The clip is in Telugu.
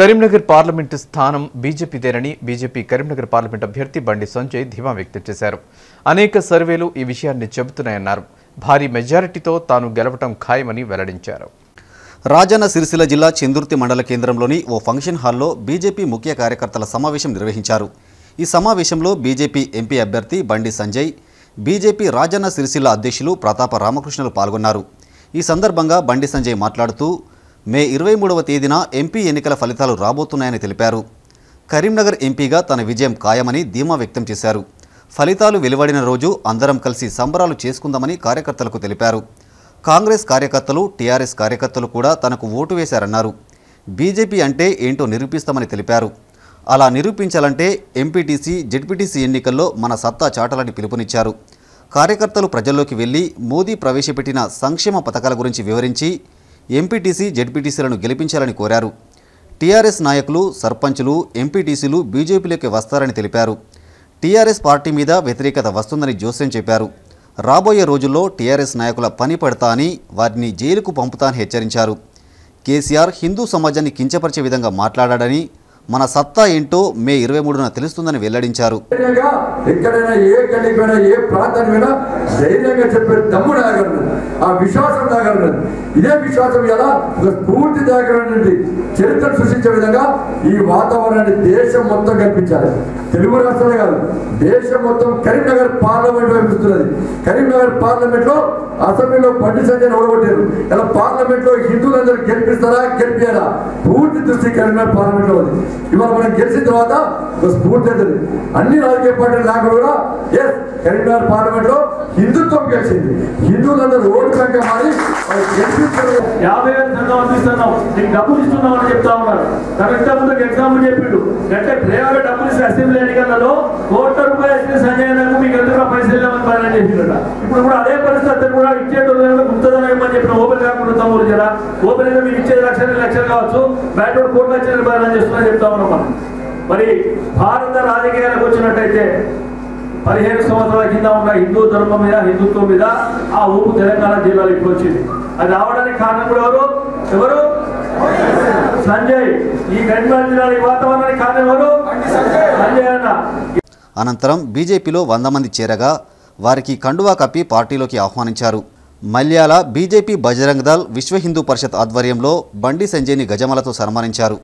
కరీంనగర్ పార్లమెంటు స్థానం బీజేపీదేనని బీజేపీ కరీంనగర్ పార్లమెంట్ అభ్యర్థి బండి సంజయ్ ధీమా వ్యక్తం చేశారు అనేక సర్వేలు ఈ విషయాన్ని చెబుతున్నాయన్నారు భారీ మెజారిటీతో తాను గెలవటం ఖాయమని వెల్లడించారు రాజన్న సిరిసిల్ల జిల్లా చెందుర్తి మండల కేంద్రంలోని ఓ ఫంక్షన్ హాల్లో బీజేపీ ముఖ్య కార్యకర్తల సమావేశం నిర్వహించారు ఈ సమావేశంలో బీజేపీ ఎంపీ అభ్యర్థి బండి సంజయ్ బీజేపీ రాజన్న సిరిసిల్ల అధ్యక్షులు ప్రతాప రామకృష్ణులు పాల్గొన్నారు ఈ సందర్భంగా బండి సంజయ్ మాట్లాడుతూ మే ఇరవై మూడవ తేదీన ఎంపీ ఎన్నికల ఫలితాలు రాబోతున్నాయని తెలిపారు కరీంనగర్ ఎంపీగా తన విజయం ఖాయమని ధీమా వ్యక్తం చేశారు ఫలితాలు వెలువడిన రోజు అందరం కలిసి సంబరాలు చేసుకుందామని కార్యకర్తలకు తెలిపారు కాంగ్రెస్ కార్యకర్తలు టీఆర్ఎస్ కార్యకర్తలు కూడా తనకు ఓటు వేశారన్నారు బీజేపీ అంటే ఏంటో నిరూపిస్తామని తెలిపారు అలా నిరూపించాలంటే ఎంపీటీసీ జెడ్పీటీసీ ఎన్నికల్లో మన సత్తా చాటాలని పిలుపునిచ్చారు కార్యకర్తలు ప్రజల్లోకి వెళ్లి మోదీ ప్రవేశపెట్టిన సంక్షేమ పథకాల గురించి వివరించి ఎంపీటీసీ జెడ్పీటీసీలను గెలిపించాలని కోరారు టీఆర్ఎస్ నాయకులు సర్పంచులు ఎంపీటీసీలు బీజేపీలోకి వస్తారని తెలిపారు టీఆర్ఎస్ పార్టీ మీద వ్యతిరేకత వస్తుందని జోస్యం చెప్పారు రాబోయే రోజుల్లో టీఆర్ఎస్ నాయకుల పని పడతా అని వారిని జైలుకు పంపుతా అని హెచ్చరించారు కేసీఆర్ హిందూ సమాజాన్ని కించపరిచే విధంగా మాట్లాడాడని మన సత్తా ఏంటో మే ఇరవై మూడున తెలుస్తుందని వెల్లడించారు ధైర్యంగా ఎక్కడైనా ఏ గల్లీకి పోయినా ఏ ప్రాంతానికి పోయినా ధైర్యంగా చెప్పే దమ్ము నాగలను ఆ విశ్వాసం నాగలను ఇదే విశ్వాసం ఎలా ఒక స్ఫూర్తి దాగలనండి చరిత్ర సృష్టించే విధంగా ఈ వాతావరణాన్ని దేశం మొత్తం కల్పించాలి తెలుగు రాష్ట్రాలే కాదు దేశం మొత్తం కరీంనగర్ పార్లమెంట్ వైపుస్తున్నది కరీంనగర్ పార్లమెంట్ లో అసెంబ్లీలో బండి సంజయ్ ఓడగొట్టారు ఇలా పార్లమెంట్ లో హిందువులందరూ గెలిపిస్తారా గెలిపియారా పూర్తి దృష్టి కరీంనగర్ పార్లమెంట్ లో ఉంది ఇవాళ మనం గెలిచిన తర్వాత ఒక స్ఫూర్తి అవుతుంది అన్ని రాజకీయ పార్టీలు నాకు కూడా ఎస్ కరీంనగర్ పార్లమెంట్ లో హిందుత్వం గెలిచింది హిందువులందరూ ఓటు బ్యాంక్ మారి వాళ్ళు గెలిపించారు యాభై వేలు సంఘం అందిస్తున్నాం నీకు డబ్బులు ఇస్తున్నాం అని చెప్తా ఉన్నారు కరెక్ట్ ముందుకు ఎగ్జాంపుల్ చెప్పిండు అంటే ప్రేమ డబ్బులు ఇస్తే అసెంబ్లీ ఎన్నికలలో కోట్ల రూపాయలు ఇస్తే సంజయ్ నాకు మీకు ఎందుకు పైసలు లేవని ప్లాన్ చేసిండట ఇప్పుడు కూడా అదే పరిస్థితి అతను కూడా ఇచ్చేటోళ్ళు గుర్తుందని ఇవ్వమని చెప్పిన ఓపెన్ కాకుండా తమ్ముడు జరా ఓపెన్ అయితే మీకు ఇచ్చేది లక్షలు లక్షలు కావచ్చు బ్యాట్ కోట్ల లక్షలు ప్లాన్ చేస్తున్నా చెప్తా ఉన్నాం మనం మరి భారత రాజకీయాలకు వచ్చినట్టయితే పదిహేను సంవత్సరాల కింద ఉన్న హిందూ ధర్మం మీద హిందుత్వం మీద ఆ ఊపు తెలంగాణ జిల్లాలో ఇప్పుడు వచ్చింది అది రావడానికి కారణం కూడా ఎవరు ఎవరు సంజయ్ ఈ కరీంనగర్ జిల్లాలో ఈ వాతావరణానికి కారణం ఎవరు సంజయ్ అన్న అనంతరం బీజేపీలో వంద మంది చేరగా వారికి కండువా కప్పి పార్టీలోకి ఆహ్వానించారు మల్యాల బీజేపీ బజరంగ్ దళ్ విశ్వ హిందూ పరిషత్ ఆధ్వర్యంలో బండి సంజయ్ని గజమలతో సన్మానించారు